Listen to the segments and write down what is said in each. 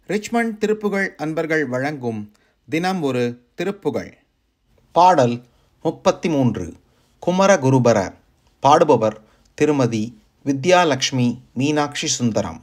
Richmond Thiruppugazh அன்பர்கள் வழங்கும் தினம் ஒரு திருப்புகழ் பாடல் முப்பத்தி மூன்று குமரகுருபர பாடுபவர் திருமதி வித்யாலக்ஷ்மி மீனாட்சி சுந்தரம்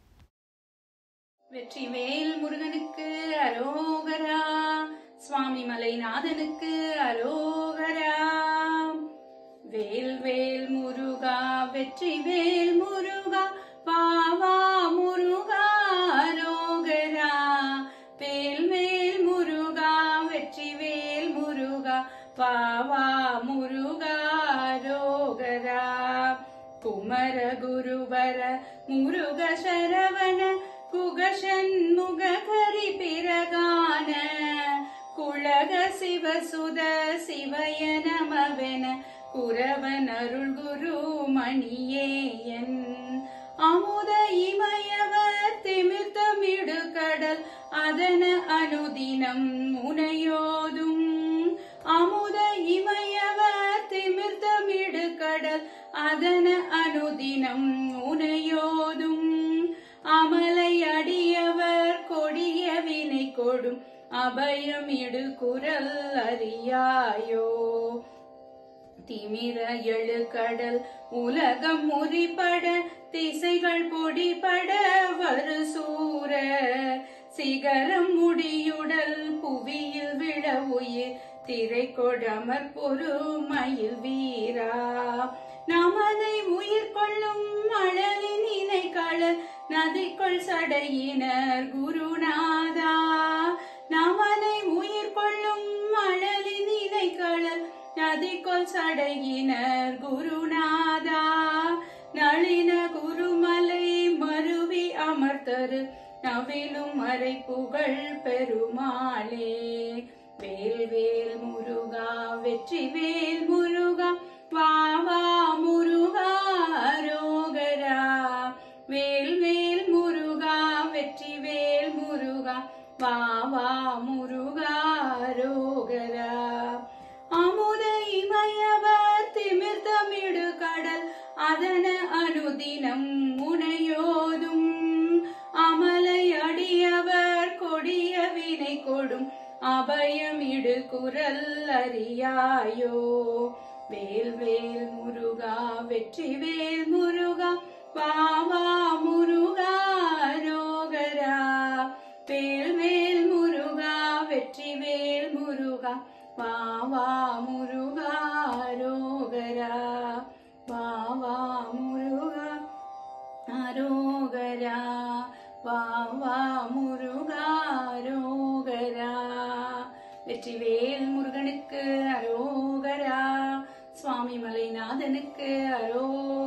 வெற்றிவேல் முருகனுக்கு அரோகரா சுவாமி மலைநாதனுக்கு அரோகரா வேல் வேல் முருகா வெற்றிவேல் முருகா பாவா முருகா அரோகரா வேல் வேல் முருகா வெற்றிவேல் முருகா பாவா முருகா அரோகரா குமர குருவர முருக சரவண குகஷன் முககரி பிறகான குழக சிவசுத சிவய நமவென குரவன் அருள் குரு மணியேயன் அமுத இமயவர் திமிர்த்தமிடு கடல் அதன அனுதினம் முனையோதும் அமுத இமயவர் திமிர்த்தமிடு கடல் அதன அனுதினம் உனையோதும் அமலை அடியவர் கொடிய வினை கொடும் அபயம் இடு குரல் அறியாயோ திமிர எழு கடல் உலகம் முறிபட திசைகள் பொடிபட வரு சூர சிகரம் முடியுடல் புவியில் விழ உயிர் திரை கொடமர் பொறுமையில் வீரா நமதை உயிர் கொள்ளும் அழலின் இணை கள நதிக்குள் சடையினர் குருநாதா நமதை உயிர் கொள்ளும் அழலின் இணை கள நதிக்குள் சடையினர் குருநாதா நளின குருமலை மருவி அமர்த்தரு நவிலும் மறை புகழ் பெருமாளே வேல் வேல் முருகா வெற்றி வேல் முருகா வாவா முருகா அரோகரா வேல் வேல் முருகா வெற்றி வேல் முருகா வாவா முருகா அரோகரா அமுத இமயவர் திமிர்த்தமிடு கடல் அதன அனுதினம் முனையோதும் அமலை அடியவர் கொடிய வினை கொடும் அபயம் இடு குரல் அறியாயோ வேல் வேல் முருகா வெற்றி வேல் முருகா பாவா முருகா ரோகரா வேல் வேல் முருகா வெற்றி வேல் முருகா பாவா முருகா ரோகரா பாவா முருகா அரோகரா வாவா முருகா அரோகரா வெற்றிவேல் முருகனுக்கு அரோகரா சுவாமி மலைநாதனுக்கு அரோகரா